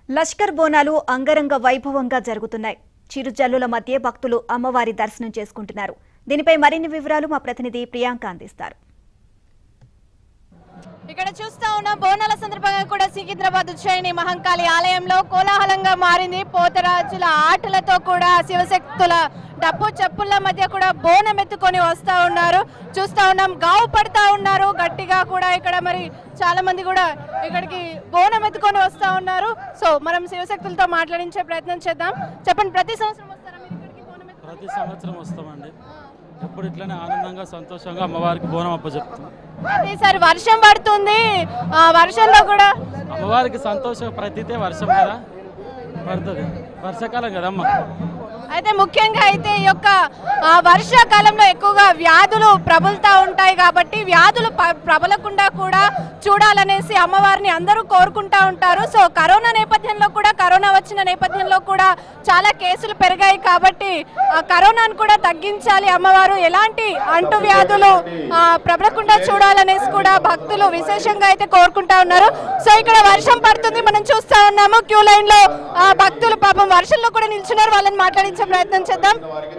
లష్కర్ బోనాలు అంగరంగ వైభవంగా జరుగుతున్నాయి చిరుజల్లుల మధ్య భక్తులు అమ్మవారి దర్శనం చేసుకుంటున్నారు దీనిపై మరిన్ని వివరాలు మా ప్రతినిధి ప్రియాంక అందిస్తారు ఇక్కడ చూస్తా ఉన్న బోనాల సందర్భంగా కూడా సికింద్రాబాద్ ఉజ్జయిని మహంకాళి ఆలయంలో కోలాహలంగా మారింది పోతరాజుల ఆటలతో కూడా శివశక్తుల డప్పు చెప్పుల మధ్య కూడా బోనం ఎత్తుకొని వస్తా ఉన్నారు చూస్తా ఉన్నాం గావు పడతా ఉన్నారు గట్టిగా కూడా ఇక్కడ మరి చాలా మంది కూడా ఇక్కడికి బోనం ఎత్తుకొని వస్తా ఉన్నారు సో మనం శివశక్తులతో మాట్లాడించే ప్రయత్నం చేద్దాం చెప్పండి ప్రతి సంవత్సరం వస్తారా మీరు ఇక్కడికి బోనం ఎత్తుకొని? ప్రతి సంవత్సరం వస్తామండి ఎప్పుడు ఇట్లనే ఆనందంగా సంతోషంగా అమ్మవారికి బోనం అప్పచెప్తాం అయితే ఈసారి వర్షం పడుతుంది ఆ వర్షంలో కూడా అమ్మవారికి సంతోషం ప్రతితే వర్షం కదా పడుతుంది వర్షాకాలం కదమ్మ అయితే ముఖ్యంగా అయితే ఈ యొక్క ఆ, వర్షాకాలంలో ఎక్కువగా వ్యాధులు ప్రబలుతూ ఉంటాయి కాబట్టి వ్యాధులు ప- ప్రబలకుండా కూడా చూడాలనేసి అమ్మవారిని అందరూ కోరుకుంటా ఉంటారు సో కరోనా నేపథ్యంలో కూడా కరోనా వచ్చిన నేపథ్యంలో కూడా చాలా కేసులు పెరిగాయి కాబట్టి ఆ కరోనాను కూడా తగ్గించాలి అమ్మవారు ఎలాంటి అంటు వ్యాధులు ఆ, ప్రబలకుండా చూడాలనేసి కూడా భక్తులు విశేషంగా అయితే కోరుకుంటా ఉన్నారు సో ఇక్కడ వర్షం పడుతుంది మనం చూస్తా ఉన్నాము క్యూ లైన్ లో ఆ, భక్తులు పాపం వర్షంలో కూడా నిల్చున్నారు వాళ్ళని మాట్లాడించే ప్రయత్నం చేద్దాం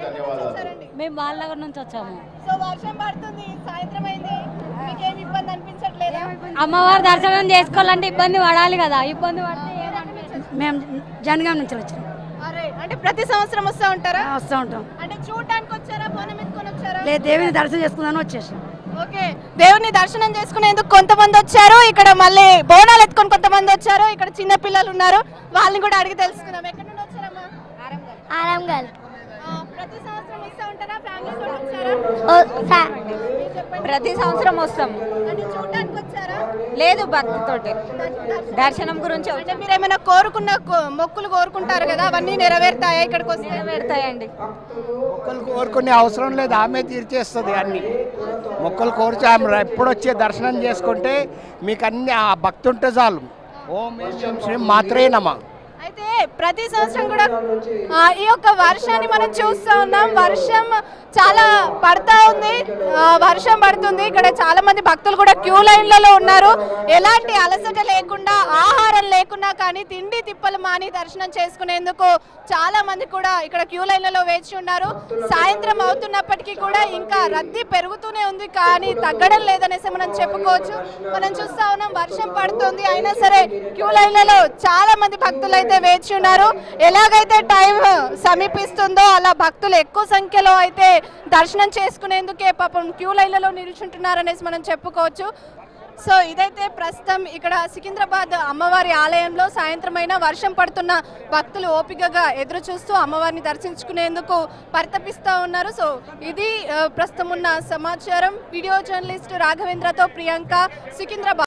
మేము బాలనగర్ నుంచి వచ్చాము సో వర్షం పడుతుంది సాయంత్రం అయింది మీకేం ఇబ్బంది అనిపించట్లేదా అమ్మవారి దర్శనం చేసుకోవాలంటే ఇబ్బంది పడాలి కదా ఇబ్బంది పడితే ఏమనిపించదు. మేము జనగాం నుంచి వచ్చాం అరే అంటే ప్రతి సంవత్సరం వస్తూ ఉంటారా వస్తూ ఉంటాం అంటే చూడడానికి వచ్చారా బోనం ఎత్తుకొని వచ్చారా లేదు దేవుని దర్శనం చేసుకుందామని వచ్చేసాం ఓకే దేవుని దర్శనం చేసుకునేందుకు కొంతమంది వచ్చారు ఇక్కడ మళ్ళీ బోనాలు ఎత్తుకొని కొంతమంది వచ్చారు ఇక్కడ చిన్న పిల్లలు ఉన్నారు వాళ్ళని కూడా అడిగి తెలుసుకుందాం ఎక్కడ నుండి వచ్చారమ్మా ఆరంగల్ ఆ, ప్రతి సంవత్సరం వస్తూ ఉంటారా ఫ్యామిలీ వచ్చారా మీరు చెప్పండి. ప్రతి సంవత్సరం వస్తాం అంటే చూడడానికి వచ్చారా లేదు భక్తితోటి దర్శనం గురించి అంటే మీరు ఏమైనా కోరుకున్న కో- మొక్కులు కోరుకుంటారు కదా అవన్నీ నెరవేరుతాయా ఇక్కడికి వస్తే పెడతాయండి మొక్కలు కోరుకునే అవసరం లేదు ఆమె తీర్చేస్తుంది అన్ని మొక్కలు కోరిచి ఆమె ఎప్పుడు వచ్చే దర్శనం చేసుకుంటే మీకు అన్ని ఆ భక్తి ఉంటే చాలు ఓం శ్రీం శ్రీం మాత్రే నమ అయితే ప్రతి సంవత్సరం కూడా ఆ, ఈ యొక్క వర్షాన్ని మనం చూస్తూ ఉన్నాం వర్షం చాలా పడతా ఉంది ఆ, వర్షం పడుతుంది ఇక్కడ చాలా మంది భక్తులు కూడా క్యూ లైన్లలో ఉన్నారు ఎలాంటి అలసట లేకుండా ఆహారం లేకున్నా కానీ తిండి తిప్పలు మాని దర్శనం చేసుకునేందుకు చాలా మంది కూడా ఇక్కడ క్యూ లైన్లలో వేచి ఉన్నారు సాయంత్రం అవుతున్నప్పటికీ కూడా ఇంకా రద్దీ పెరుగుతూనే ఉంది కానీ తగ్గడం లేదనేసి మనం చెప్పుకోవచ్చు మనం చూస్తా ఉన్నాం వర్షం పడుతుంది అయినా సరే క్యూ లైన్లలో చాలా మంది భక్తులు అయితే వేచి ఉన్నారు ఎలాగైతే టైం సమీపిస్తుందో అలా భక్తులు ఎక్కువ సంఖ్యలో అయితే దర్శనం చేసుకునేందుకే పాపం క్యూ లైన్లలో నిల్చుంటున్నారనేసి మనం చెప్పుకోవచ్చు సో ఇదైతే ప్రస్తుతం ఇక్కడ సికింద్రాబాద్ అమ్మవారి ఆలయంలో సాయంత్రమైన వర్షం పడుతున్న భక్తులు ఓపికగా ఎదురు చూస్తూ అమ్మవారిని దర్శించుకునేందుకు పరితపిస్తూ ఉన్నారు సో ఇది ఆ, ప్రస్తుతం ఉన్న సమాచారం వీడియో జర్నలిస్ట్ రాఘవేంద్రతో ప్రియాంక సికింద్రాబాద్